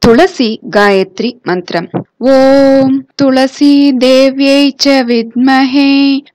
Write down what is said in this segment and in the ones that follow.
तुलसी गायत्री मन्त्रम् ॐ तुलसी देव्यै च विद्महे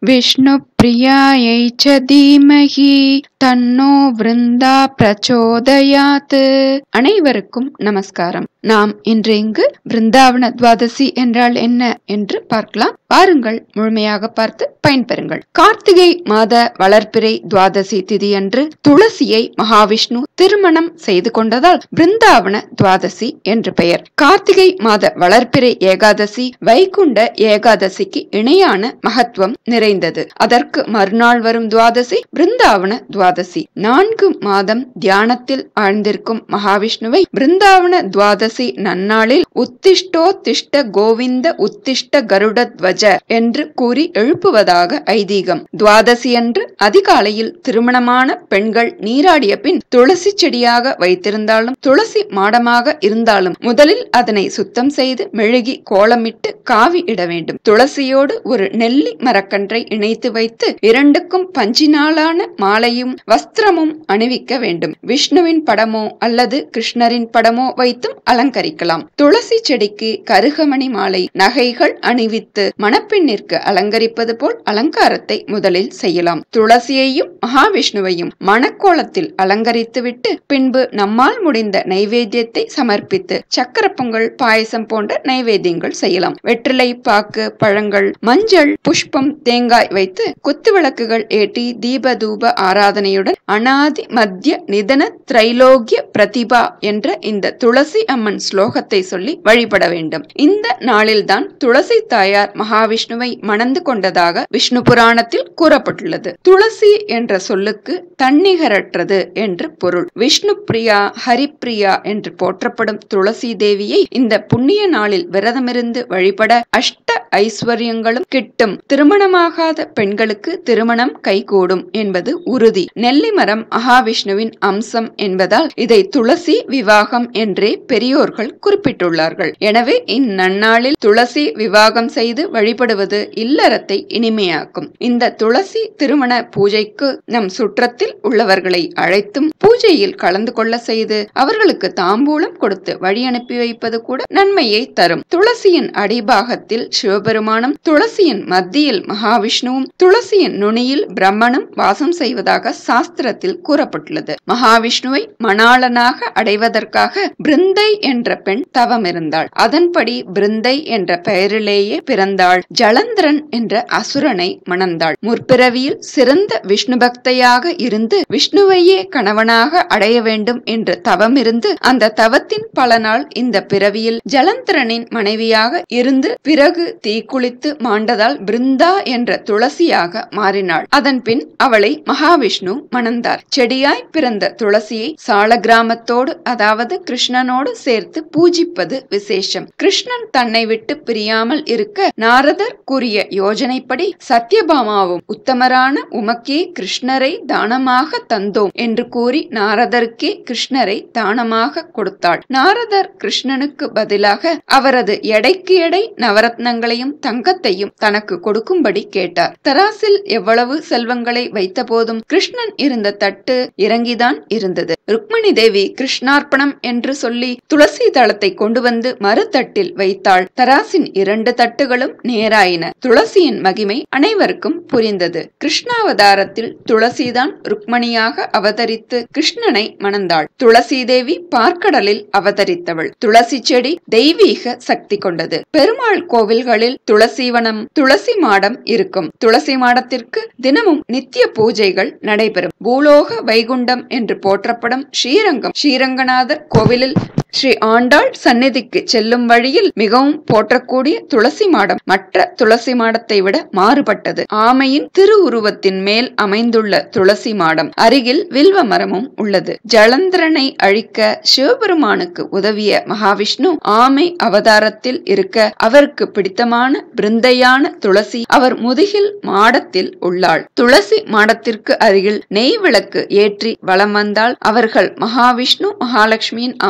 विष्णुप्रियायै च धीमहि தன்னோ விருந்தா பிரச்சோதயாத் அனைவருக்கும் நமஸ்காரம் நாம் இன்று இங்கு பிருந்தாவன துவாதசி என்றால் என்ன என்று பார்க்கலாம் வாருங்கள் முழுமையாக பார்த்து பயன்பெறுங்கள் கார்த்திகை மாத வளர்ப்பிறை துவாதசி திதியன்று துளசியை மகாவிஷ்ணு திருமணம் செய்து கொண்டதால் பிருந்தாவன துவாதசி என்று பெயர் கார்த்திகை மாத வளர்ப்பிறை ஏகாதசி வைகுண்ட ஏகாதசிக்கு இணையான மகத்துவம் நிறைந்தது அதற்கு மறுநாள் வரும் துவாதசி பிருந்தாவன துவாதசி துவாதசி நான்கு மாதம் தியானத்தில் ஆழ்ந்திருக்கும் மகாவிஷ்ணுவை பிருந்தாவன துவாதசி நன்னாளில் உத்திஷ்டோ திஷ்ட கோவிந்த உத்திஷ்ட கருட துவஜ என்று கூறி எழுப்புவதாக ஐதீகம் துவாதசி அன்று அதிகாலையில் திருமணமான பெண்கள் நீராடிய பின் துளசி செடியாக வைத்திருந்தாலும் துளசி மாடமாக இருந்தாலும் முதலில் அதனை சுத்தம் செய்து மெழுகி கோலமிட்டு காவி இட வேண்டும் துளசியோடு ஒரு நெல்லி மரக்கன்றை இணைத்து வைத்து இரண்டுக்கும் பஞ்சினாலான மாலையும் வஸ்திரமும் அணிவிக்க வேண்டும் விஷ்ணுவின் படமோ அல்லது கிருஷ்ணரின் படமோ வைத்தும் அலங்கரிக்கலாம் துளசி செடிக்கு கருகமணி மாலை நகைகள் அணிவித்து மணப்பெண்ணிற்கு அலங்கரிப்பது போல் அலங்காரத்தை முதலில் செய்யலாம் துளசியையும் மகாவிஷ்ணுவையும் மணக்கோலத்தில் அலங்கரித்துவிட்டு பின்பு நம்மால் முடிந்த நைவேத்தியத்தை சமர்ப்பித்து சக்கர பொங்கல் பாயசம் போன்ற நைவேத்தியங்கள் செய்யலாம் வெற்றிலை பாக்கு பழங்கள் மஞ்சள் புஷ்பம் தேங்காய் வைத்து குத்து விளக்குகள் ஏற்றி தீப தூப ஆராதனையுடன் அனாதி மத்திய நிதன திரைலோக்கிய பிரதிபா என்ற இந்த துளசி அம்மன் ஸ்லோகத்தை சொல்லி வழிபட வேண்டும் இந்த நாளில்தான் துளசி தாயார் மகாவிஷ்ணுவை மணந்து கொண்டதாக விஷ்ணு புராணத்தில் கூறப்பட்டுள்ளது துளசி என்ற சொல்லுக்கு தன்னிகரற்றது என்று பொருள் விஷ்ணு பிரியா ஹரிப்பிரியா என்று போற்றப்படும் துளசி தேவியை இந்த புண்ணிய நாளில் விரதமிருந்து வழிபட அஷ்ட ஐஸ்வர்யங்களும் கிட்டும் திருமணமாகாத பெண்களுக்கு திருமணம் கைகூடும் என்பது உறுதி நெல்லி மரம் மகாவிஷ்ணுவின் அம்சம் என்பதால் இதை துளசி விவாகம் என்றே பெரியோர்கள் குறிப்பிட்டுள்ளார்கள் எனவே இந்நன்னாளில் துளசி விவாகம் செய்து வழிபடுவது இல்லறத்தை இனிமையாக்கும் இந்த துளசி திருமண பூஜைக்கு நம் சுற்றத்தில் உள்ளவர்களை அழைத்தும் பூஜையில் கலந்து கொள்ள செய்து அவர்களுக்கு தாம்பூலம் கொடுத்து வழி அனுப்பி வைப்பது கூட நன்மையை தரும் துளசியின் அடிபாகத்தில் சிவபெருமானும் துளசியின் மத்தியில் மகாவிஷ்ணுவும் துளசியின் நுனியில் பிரம்மனும் வாசம் செய்வதாக சாஸ்திரத்தில் கூறப்பட்டுள்ளது மகாவிஷ்ணுவை மணாளனாக அடைவதற்காக பிருந்தை என்ற பெண் தவம் இருந்தாள் அதன்படி பிருந்தை என்ற பெயரிலேயே பிறந்தாள் ஜலந்திரன் என்ற அசுரனை மணந்தாள் முற்பிறவியில் சிறந்த விஷ்ணு பக்தையாக இருந்து விஷ்ணுவையே கணவனாக அடைய வேண்டும் என்று தவம் இருந்து அந்த தவத்தின் பலனால் இந்த பிறவியில் ஜலந்திரனின் மனைவியாக இருந்து பிறகு தீக்குளித்து மாண்டதால் பிருந்தா என்ற துளசியாக மாறினாள் அதன் பின் அவளை மகாவிஷ்ணு மணந்தார் செடியாய் பிறந்த துளசியை சால கிராமத்தோடு அதாவது கிருஷ்ணனோடு சேர்த்து பூஜிப்பது விசேஷம் கிருஷ்ணன் தன்னை விட்டு பிரியாமல் இருக்க நாரதர் கூறிய யோஜனைப்படி சத்யபாமாவும் உத்தமரான உமக்கே கிருஷ்ணரை தானமாக தந்தோம் என்று கூறி நாரதருக்கே கிருஷ்ணரை தானமாக கொடுத்தாள் நாரதர் கிருஷ்ணனுக்கு பதிலாக அவரது எடைக்கு எடை நவரத்னங்களையும் தங்கத்தையும் தனக்கு கொடுக்கும்படி கேட்டார் தராசில் எவ்வளவு செல்வங்களை வைத்த போதும் கிருஷ்ணன் இருந்த தட்டு இறங்கிதான் இருந்தது ருக்மணி தேவி கிருஷ்ணார்ப்பணம் என்று சொல்லி துளசி தளத்தை கொண்டு வந்து மறுதட்டில் வைத்தாள் தராசின் இரண்டு தட்டுகளும் நேராயின துளசியின் மகிமை அனைவருக்கும் புரிந்தது கிருஷ்ணாவதாரத்தில் துளசிதான் ருக்மணியாக அவதரித்து கிருஷ்ணனை மணந்தாள் துளசி தேவி பார்க்கடலில் அவதரித்தவள் துளசி செடி தெய்வீக சக்தி கொண்டது பெருமாள் கோவில்களில் துளசிவனம் துளசி மாடம் இருக்கும் துளசி மாடத்திற்கு தினமும் நித்திய பூஜைகள் நடைபெறும் பூலோக வைகுண்டம் என்று போற்றப்படும் ஸ்ரீரங்கம் ஸ்ரீரங்கநாதர் கோவிலில் ஸ்ரீ ஆண்டாள் சந்நிதிக்கு செல்லும் வழியில் மிகவும் போற்றக்கூடிய துளசி மாடம் மற்ற துளசி மாடத்தை விட மாறுபட்டது ஆமையின் திருவுருவத்தின் மேல் அமைந்துள்ள துளசி மாடம் அருகில் வில்வ மரமும் உள்ளது ஜலந்திரனை அழிக்க சிவபெருமானுக்கு உதவிய மகாவிஷ்ணு ஆமை அவதாரத்தில் இருக்க அவருக்கு பிடித்தமான பிருந்தையான துளசி அவர் முதுகில் மாடத்தில் உள்ளாள் துளசி மாடத்திற்கு அருகில் நெய் விளக்கு ஏற்றி வலம் வந்தால் அவர்கள் மகாவிஷ்ணு மகாலட்சுமியின் அம்சமாக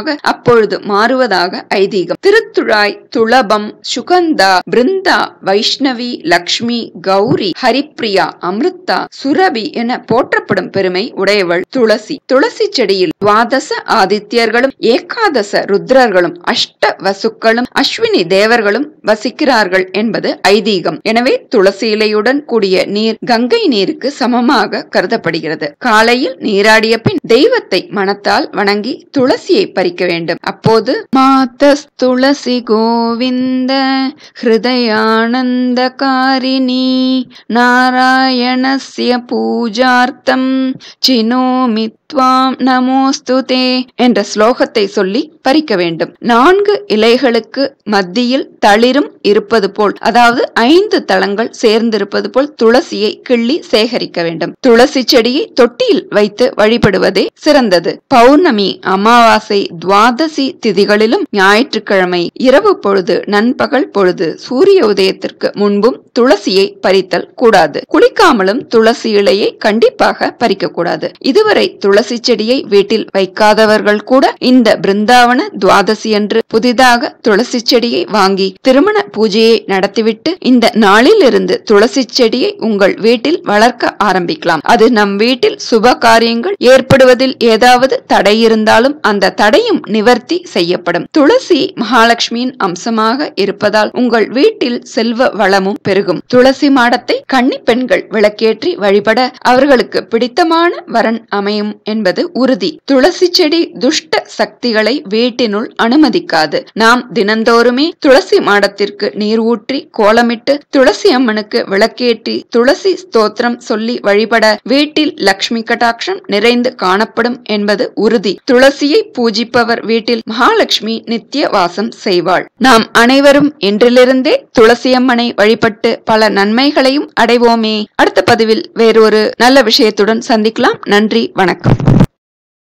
மந்திரமாக அப்பொழுது மாறுவதாக ஐதீகம் திருத்துழாய் துளபம் சுகந்தா பிருந்தா வைஷ்ணவி லக்ஷ்மி கௌரி ஹரிப்ரியா அமிர்தா சுரபி என போற்றப்படும் பெருமை உடையவள் துளசி துளசி செடியில் துவாதச ஆதித்யர்களும் ஏகாதச ருத்ரர்களும் அஷ்ட வசுக்களும் அஸ்வினி தேவர்களும் வசிக்கிறார்கள் என்பது ஐதீகம் எனவே துளசி இலையுடன் கூடிய நீர் கங்கை நீருக்கு சமமாக கருதப்படுகிறது காலையில் நீராடிய பின் தெய்வத்தை மனத்தால் வணங்கி துளசியை பறிக்க வேண்டும் அப்போது மாதஸ் துளசி கோவிந்த ஹிருதயானந்த காரிணி நாராயணஸ்ய பூஜார்த்தம் சினோமி துவாம் நமோஸ்துதே என்ற ஸ்லோகத்தை சொல்லி பறிக்க வேண்டும் நான்கு இலைகளுக்கு மத்தியில் தளிரும் இருப்பது போல் அதாவது ஐந்து தளங்கள் சேர்ந்திருப்பது போல் துளசியை கிள்ளி சேகரிக்க வேண்டும் துளசி செடியை தொட்டியில் வைத்து வழிபடுவதே சிறந்தது பௌர்ணமி அமாவாசை துவாதசி திதிகளிலும் ஞாயிற்றுக்கிழமை இரவு பொழுது நண்பகல் பொழுது சூரிய உதயத்திற்கு முன்பும் துளசியை பறித்தல் கூடாது குளிக்காமலும் துளசி இலையை கண்டிப்பாக பறிக்க கூடாது இதுவரை துளசி செடியை வீட்டில் வைக்காதவர்கள் கூட இந்த பிருந்தாவன துவாதசி அன்று புதிதாக துளசி செடியை வாங்கி திருமண பூஜையை நடத்திவிட்டு இந்த நாளில் இருந்து துளசி செடியை உங்கள் வீட்டில் வளர்க்க ஆரம்பிக்கலாம் அது நம் வீட்டில் சுப காரியங்கள் ஏற்படுவதில் ஏதாவது தடை இருந்தாலும் அந்த தடையும் நிவர்த்தி செய்யப்படும் துளசி மகாலட்சுமியின் அம்சமாக இருப்பதால் உங்கள் வீட்டில் செல்வ வளமும் பெருகும் துளசி மாடத்தை கன்னி பெண்கள் விளக்கேற்றி வழிபட அவர்களுக்கு பிடித்தமான வரன் அமையும் என்பது உறுதி துளசி செடி துஷ்ட சக்திகளை வீட்டினுள் அனுமதிக்காது நாம் தினந்தோறுமே துளசி மாடத்திற்கு நீர் ஊற்றி கோலமிட்டு துளசி அம்மனுக்கு விளக்கேற்றி துளசி ஸ்தோத்திரம் சொல்லி வழிபட வீட்டில் லக்ஷ்மி கடாட்சம் நிறைந்து காணப்படும் என்பது உறுதி துளசியை பூஜிப்பவர் வீட்டில் மகாலட்சுமி நித்திய வாசம் செய்வாள் நாம் அனைவரும் இன்றிலிருந்தே துளசியம்மனை வழிபட்டு பல நன்மைகளையும் அடைவோமே அடுத்த பதிவில் வேறொரு நல்ல விஷயத்துடன் சந்திக்கலாம் நன்றி வணக்கம்